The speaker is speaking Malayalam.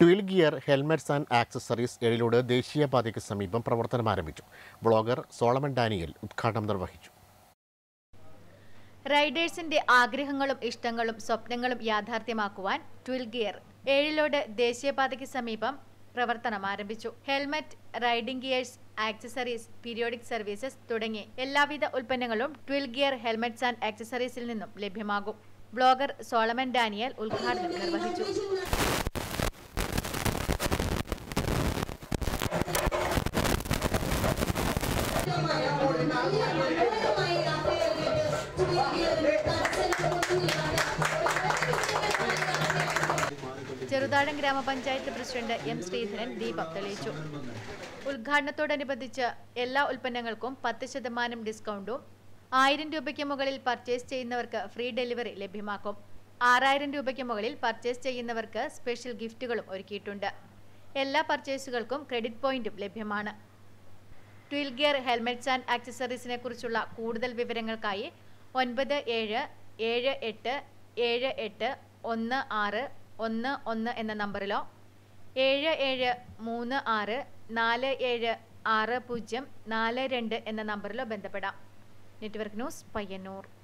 ട്വിൽ ഗിയർ ഹെൽമെറ്റ്സ് ആൻഡ് ആക്സസറീസ് ഏഴിലോട് ദേശീയപാതയ്ക്ക് സമീപം പ്രവർത്തനം ആരംഭിച്ചു ബ്ലോഗർ സോളമൻ ഡാനിയൽ ഉദ്ഘാടനം നിർവഹിച്ചു റൈഡേഴ്സിന്റെ ആഗ്രഹങ്ങളും ഇഷ്ടങ്ങളും സ്വപ്നങ്ങളും യാഥാർത്ഥ്യമാക്കുവാൻ ട്വിൽ ഗിയർ ഏഴിലോട് ദേശീയപാതയ്ക്ക് സമീപം പ്രവർത്തനം ആരംഭിച്ചു helmet riding gears accessories periodic services തുടങ്ങി എല്ലാവിധ ഉൽപ്പന്നങ്ങളും ട്വിൽ ഗിയർ ഹെൽമറ്റ്സ് ആൻഡ് ആക്സസറീസിൽ നിന്നും ലഭ്യമാകും ബ്ലോഗർ സോളമൻ ഡാനിയൽ ഉദ്ഘാടനം നിർവഹിച്ചു ചെറുതാഴം ഗ്രാമപഞ്ചായത്ത് പ്രസിഡന്റ് എം ശ്രീധരൻ ദീപം തെളിയിച്ചു ഉദ്ഘാടനത്തോടനുബന്ധിച്ച് എല്ലാ ഉൽപ്പന്നങ്ങൾക്കും പത്ത് ശതമാനം ഡിസ്കൗണ്ടും ആയിരം രൂപയ്ക്ക് മുകളിൽ പർച്ചേസ് ചെയ്യുന്നവർക്ക് ഫ്രീ ഡെലിവറി ലഭ്യമാക്കും ആറായിരം രൂപയ്ക്ക് മുകളിൽ പർച്ചേസ് ചെയ്യുന്നവർക്ക് സ്പെഷ്യൽ ഗിഫ്റ്റുകളും ഒരുക്കിയിട്ടുണ്ട് എല്ലാ പർച്ചേസുകൾക്കും ക്രെഡിറ്റ് പോയിന്റും ലഭ്യമാണ് ട്വിൽ ഗിയർ ഹെൽമെറ്റ്സ് ആൻഡ് ആക്സസറീസിനെ കുറിച്ചുള്ള കൂടുതൽ വിവരങ്ങൾക്കായി ഒൻപത് ഏഴ് ഏഴ് എട്ട് ഏഴ് എട്ട് ഒന്ന് ആറ് ഒന്ന് ഒന്ന് എന്ന നമ്പറിലോ ഏഴ് ഏഴ് മൂന്ന് ആറ് നാല് ഏഴ് ആറ് പൂജ്യം നാല് രണ്ട് എന്ന നമ്പറിലോ ബന്ധപ്പെടാം നെറ്റ്വർക്ക് ന്യൂസ് പയ്യന്നൂർ